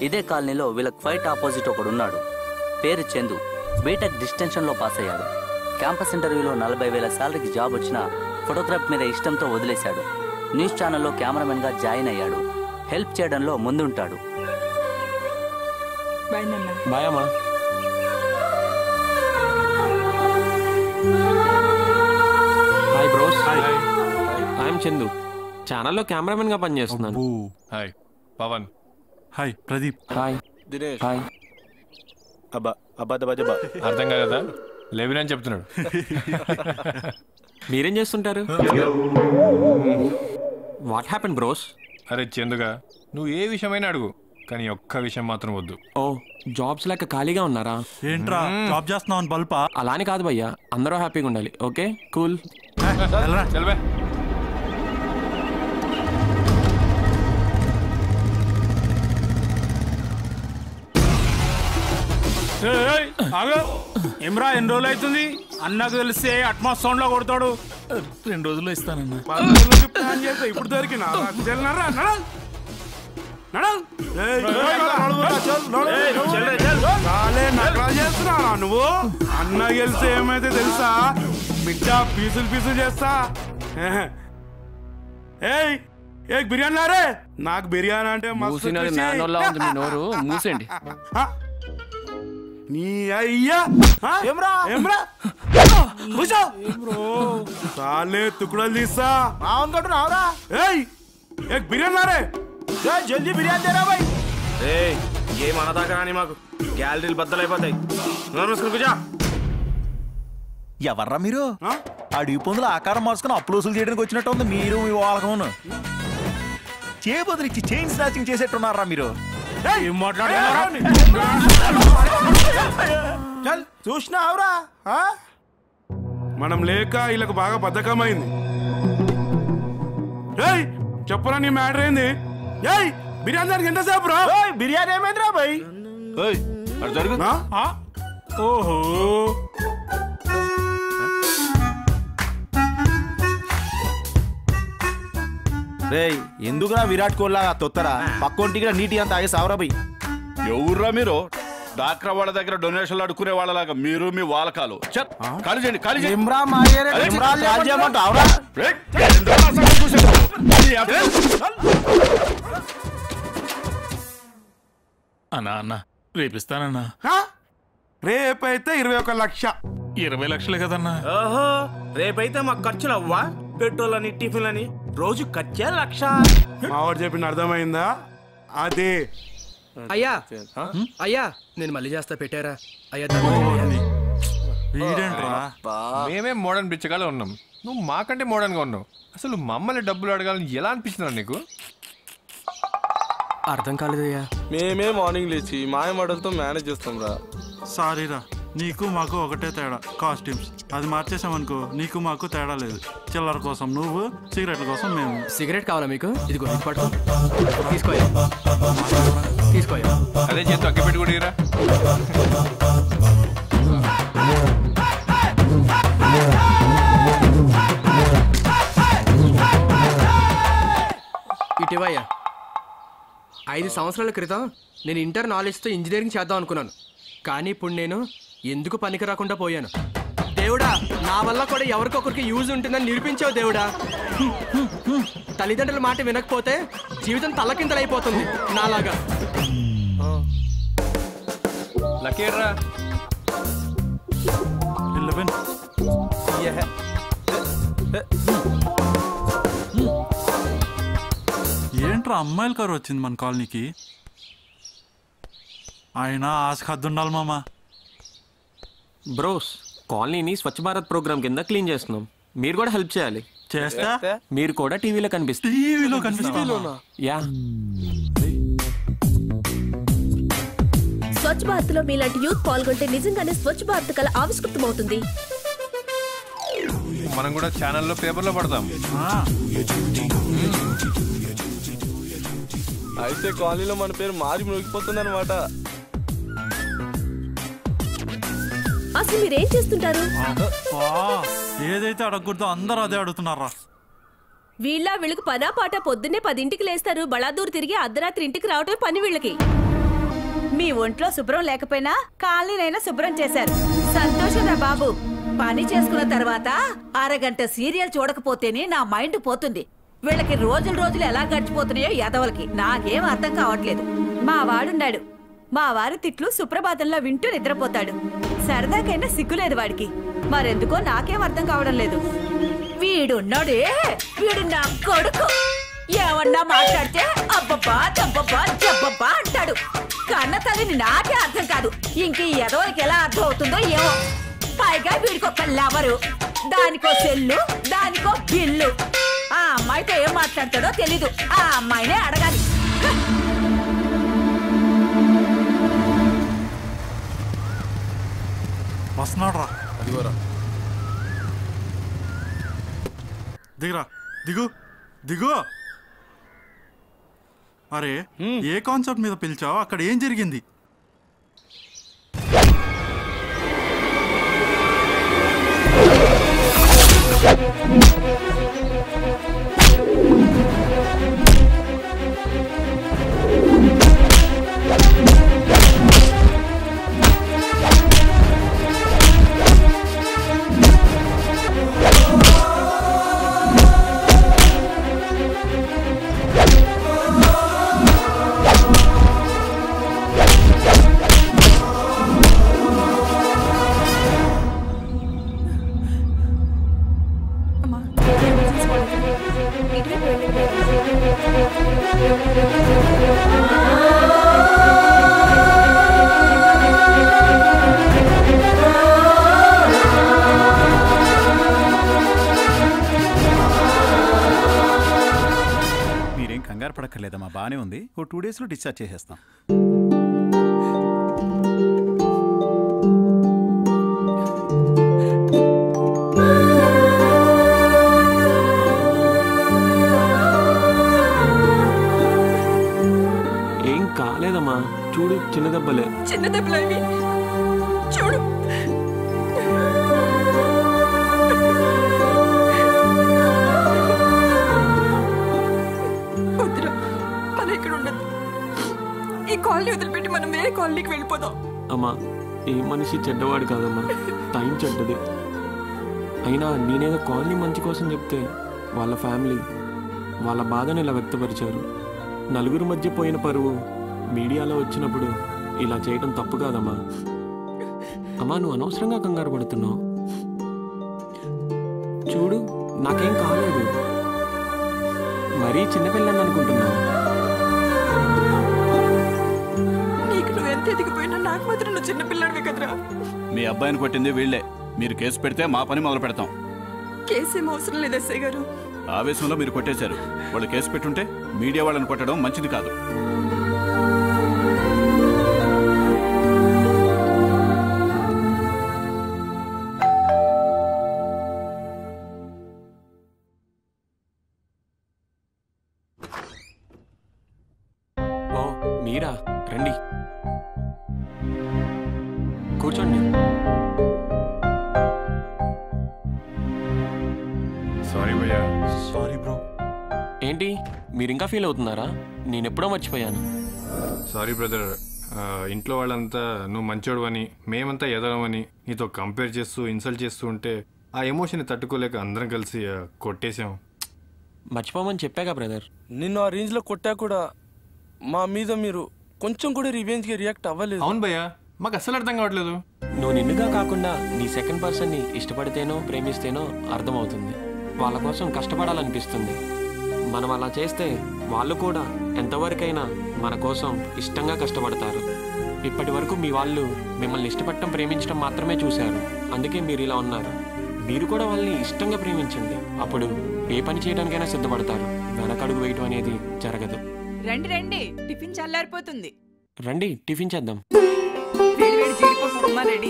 ఇదే కాలనీలో వీళ్ళకి ఫైట్ ఆపోజిట్ ఒకడు ఉన్నాడు పేరు చందు బీటెక్ డిస్టెన్షన్లో పాస్ అయ్యాడు క్యాంపస్ ఇంటర్వ్యూలో నలభై వేల శాలరీకి జాబ్ వచ్చినా ఫోటోగ్రాఫ్ మీద ఇష్టంతో వదిలేశాడు న్యూస్ ఛానల్లో కెమెరామెన్గా జాయిన్ అయ్యాడు హెల్ప్ చేయడంలో ముందుంటాడు బాయ్ నాన్న బాయ్ అమ్మా హాయ్ బ్రోస్ ఐఎమ్ చందు ఛానల్లో కెమెరామెన్ గా పనిచేస్తున్నాను hi Pavan hi Pradeep hi Dinesh hi అబ్బా అబ్బా దబ్బా దబ్బా అర్థం కాలేదా లేవినని చెప్తున్నాడు మీరేం చేస్తుంటారు వాట్ హ్యాపెన్ బ్రోస్ అరే చందుగా నువ్వు ఏ విషయమైనా అడుగు కానీ ఒక్క విషయం మాత్రం వద్దు ఓ జాబ్స్ లేక ఖాళీగా ఉన్నారా ఏంట్రా జాబ్ చేస్తున్నావు అని బల్పా అలానే కాదు భయ్యా అందరూ హ్యాపీగా ఉండాలి ఓకే కూల్ చల్వే ఏమ్రా ఎన్ని రోజులు అవుతుంది అన్నకు తెలిస్తే అట్మాస్ సౌండ్ లో కొడతాడు రెండు రోజుల్లో ఇస్తానన్నా పది రోజులకి ప్లాన్ చేస్తే ఇప్పుడు దొరికినా చెల్లినారా నడల్ నడల్ చాలే నకరాలు చేస్తున్నావా నువ్వు అన్న గెలిస్తే ఏమైతే తెలుసా బిడ్డ పీసులు పీసులు చేస్తా ఏయ్ ఏ బిర్యానీ లారే నాకు బిర్యానీ అంటే మస్తు మూసినది ఖుషి. మ్యాన్హోల్లా ఉంది మీ నోరు మూసేయండి ఆ? నీ అయ్యా ఏమ్రా ఏమ్రా కూర్చో చాలే తుకుడలు తీస్తా అవును రావురా ఏయ్ ఏక్ బిర్యానీ లారే జల్దీ బిర్యానీ తేరా భాయ్ ఏ ఏం అనదాకా రాని మాకు గ్యాలరీలు బద్దలైపోతాయి నోరు మూసుకుని కూర్చో ఎవర్రా మీరు ఆ? అడవి పొందులు ఆకారం మార్చుకుని అప్లోసులు చేయడానికి వచ్చినట్టు ఉంది మీరు మీ వాళ్ళకమును చేబదులు ఇచ్చి చైన్ స్నాచింగ్ చేసేట్టున్నారా మీరు ఏం మాట్లాడుతున్నారా చల్ చూసినావురా మనం లేక వీళ్ళకి బాగా బద్ధకమైంది ఏయ్ చెప్పరా నీ మ్యాటర్ ఏంది ఏయ్ బిర్యానీ దానికి ఎంతసేపు రా బిర్యానీ ఏమైందిరా భాయ్ ఏయ్ అటు జరుగు నా? ఆ? ఓహో రేయ్ ఎందుకురా విరాట్ కోహ్లా తొత్తరా పక్కొంటికి నీటి అంత ఆగే సావరా భయ్ ఎవర్రా మీరు డాక్రా వాళ్ళ దగ్గర డొనేషన్లు అడుక్కునే వాళ్ళలాగా మీరు మీ వాలకాలు చెప్ ఖాళీ చేయండి ఖాళీ చేయండి ఇమ్రా మాయేరే ఇమ్రా కాల్ చేయమంటావురా రేయ్, ఎందుకు నా సంగతి చూసావు? నీ అబ్బ- అన్నా అన్న రేపిస్తానన్నా ఆ? రేపైతే ఇరవై ఒక లక్ష ఇరవై లక్షలే కదన్నా ఓహో రేపైతే మాకు ఖర్చులు అవ్వా పెట్రోల్ అని టిఫిన్ అని రోజు ఖర్చే లక్ష మావాడు చెప్పిన అర్థమైందా అదే అయ్యా అయ్యా నేను మళ్ళీ చేస్తా పెట్టారా అయ్యా వీడేంట్రా మేమే మోడర్న్ బిచ్చగానే ఉన్నాం నువ్వు మాకంటే మోడర్న్ గా ఉన్నావు అసలు మమ్మల్ని డబ్బులు అడగాలని ఎలా అనిపిస్తున్నా నీకు అర్థం కాలేదయ్యా మేమే మార్నింగ్ లేచి మాయ మోడల్తో మేనేజ్ చేస్తాం రా సారీరా నీకు మాకు ఒకటే తేడా కాస్ట్యూమ్స్ అది మార్చేసామనుకో నీకు మాకు తేడా లేదు చిల్లర కోసం నువ్వు సిగరెట్ల కోసం మేము సిగరెట్ కావాలా మీకు ఇదిగో ఇది పట్టుకో తీసుకోయా తీసుకోయా అదే చేతి అగ్గి పెట్టి కూడా ఇరా ఇటీవయ్యా ఐదు సంవత్సరాల క్రితం నేను ఇంటర్ నాలెడ్జ్తో ఇంజనీరింగ్ చేద్దాం అనుకున్నాను కానీ ఇప్పుడు నేను ఎందుకు పనికి రాకుండా పోయాను దేవుడా నా వల్ల కూడా ఎవరికొకరికి యూజ్ ఉంటుందని నిరూపించావు దేవుడా తల్లిదండ్రుల మాట వినకపోతే జీవితం తలకింతలైపోతుంది నాలాగా లకేర్రా ఎల్లవెన్ ఏంట్రా అమ్మాయిల కారు వచ్చింది మన కాలనీకి అయినా ఆశకు హద్దు ఉండాలి మామా బ్రోస్ కాలనీని స్వచ్ఛ భారత్ ప్రోగ్రామ్ కింద క్లీన్ చేస్తున్నాం మీరు కూడా హెల్ప్ చేయాలి చేస్తా మీరు కూడా టీవీలో కనిపిస్తుంది టీవీలో కనిపిస్తా యా స్వచ్ఛ భారత్ లో మీలాంటి యూత్ పాల్గొంటే నిజంగానే స్వచ్ఛ భారత్ కళ ఆవిష్కృతమవుతుంది మనం కూడా ఛానల్లో పేపర్లో పడతాం అయితే కాలనీలో మన పేరు మారి మునిగిపోతుంది అనమాట అసలు మీరేం చేస్తుంటారు ఏదైతే అడగకూడదో అందరూ అదే అడుగుతున్నారా వీళ్ళ వీళ్ళకి పనా పాట పొద్దున్నే పదింటికి లేస్తారు బళాదూరు తిరిగి అర్ధరాత్రి ఇంటికి రావటం పని వీళ్ళకి మీ ఒంట్లో శుభ్రం లేకపోయినా కాలనీనైనా శుభ్రం చేశారు సంతోషంరా బాబు పని చేసుకున్న తర్వాత అరగంట సీరియల్ చూడకపోతేనే నా మైండ్ పోతుంది వీళ్ళకి రోజులు రోజులు ఎలా గడిచిపోతున్నాయో ఎదవలకి నాకేం అర్థం కావట్లేదు మా వాడున్నాడు మా వారి తిట్లు సుప్రభాతంలో వింటూ నిద్రపోతాడు సరదాకైనా సిగ్గులేదు వాడికి మరెందుకో నాకేం అర్థం కావడం లేదు వీడున్నాడే వీడు నా కొడుకు ఏమన్నా మాట్లాడితే అబ్బబ్బా దబ్బబ్బా జబ్బబ్బా అంటాడు కన్న తల్లిని నాకే అర్థం కాదు ఇంక ఈ ఎదవలకి ఎలా అర్థం అవుతుందో ఏమో పైగా వీడికి ఒక లవరు దానికో సెల్లు దానికో బిల్లు ఆ అమ్మాయితో ఏం మాట్లాడతాడో తెలీదు ఆ అమ్మాయినే అడగాలి వస్తున్నాడు రా అదిగోరా దిగురా దిగు దిగు అరే ఏ కాన్సెప్ట్ మీద పిలిచావు అక్కడ ఏం జరిగింది మీరేం కంగారు పడక్కర్లేదమ్మా బాగానే ఉంది ఓ టూ డేస్లో డిశ్చార్జ్ చేసేస్తాం ఏం కాలేదమ్మా చూడు చిన్న దెబ్బలే చిన్న దెబ్బలు ఇవి చూడు వద్దురా మనం ఇక్కడ ఉండదు ఈ కాలనీ వదిలిపెట్టి మనం వేరే కాలనీకి వెళ్ళిపోదాం అమ్మా ఏ మనిషి చెడ్డవాడు కాదమ్మా టైం చెడ్డది అయినా నేనేదో కాలనీ మంచి కోసం చెప్తే వాళ్ళ ఫ్యామిలీ వాళ్ళ బాధను ఇలా వ్యక్తపరిచారు నలుగురు మధ్య పోయిన పరువు మీడియాలో వచ్చినప్పుడు ఇలా చేయడం తప్పు కాదమ్మా అమ్మా నువ్వు అనవసరంగా కంగారు పడుతున్నావు చూడు నాకేం కాలేదు మరీ చిన్నపిల్లని అనుకుంటున్నావు నీకు నువ్వు ఎంత ఎదిగిపోయినా నాకు మాత్రం నువ్వు చిన్నపిల్లాడివి కదరా మీ అబ్బాయిని కొట్టింది వీళ్ళే మీరు కేసు పెడితే మా పని మొదలు పెడతాం కేసేం అవసరం లేదు ఎస్ఐ గారు ఆవేశంలో మీరు కొట్టేశారు వాళ్ళు కేసు పెట్టుంటే మీడియా వాళ్ళని కొట్టడం మంచిది కాదు ఓ మీరా రండి కూర్చోండి సారీ భయ్యా సారీ బ్రో ఏంటి మీరు ఇంకా ఫీల్ అవుతున్నారా నేను ఎప్పుడో మర్చిపోయాను సారీ బ్రదర్ ఇంట్లో వాళ్ళంతా నువ్వు మంచోడు అని మేమంతా ఎదగమని నీతో కంపేర్ చేస్తూ ఇన్సల్ట్ చేస్తూ ఉంటే ఆ ఎమోషన్ తట్టుకోలేక అందరం కలిసి ఆ, కొట్టేశాం మర్చిపోమని చెప్పాగా బ్రదర్ నిన్ను ఆ రేంజ్ లో కొట్టా కూడా మా మీద మీరు కొంచెం కూడా రివెంజ్ కి రియాక్ట్ అవ్వలేదు అవును భయ్యా మాకు అస్సలు అర్థం కావట్లేదు నువ్వు నిన్నుగా కాకుండా నీ సెకండ్ పర్సన్ని ఇష్టపడితేనో ప్రేమిస్తేనో అర్థమవుతుంది వాళ్ళ కోసం కష్టపడాలనిపిస్తుంది మనం అలా చేస్తే వాళ్ళు కూడా ఎంతవరకైనా మన కోసం ఇష్టంగా కష్టపడతారు ఇప్పటి వరకు మీ వాళ్ళు మిమ్మల్ని ఇష్టపడటం ప్రేమించడం మాత్రమే చూశారు అందుకే మీరు ఇలా ఉన్నారు మీరు కూడా వాళ్ళని ఇష్టంగా ప్రేమించండి అప్పుడు ఏ పని చేయడానికైనా సిద్ధపడతారు వెనకడుగు వేయటం అనేది జరగదు రండి రండి టిఫిన్ చల్లారిపోతుంది రండి టిఫిన్ చేద్దాం వేడి వేడి జీడిపప్పు ఉప్మా రెడీ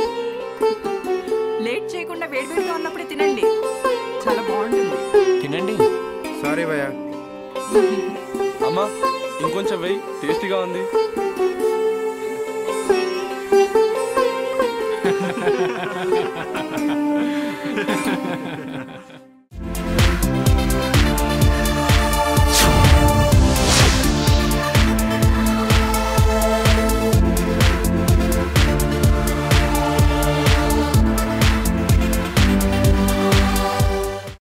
లేట్ చేయకుండా వేడివేడిగా ఉన్నప్పుడే తినండి చాలా బాగుంటుంది తినండి సారీ భయ్యా అమ్మా ఇంకొంచెం వెయ్యి టేస్టీగా ఉంది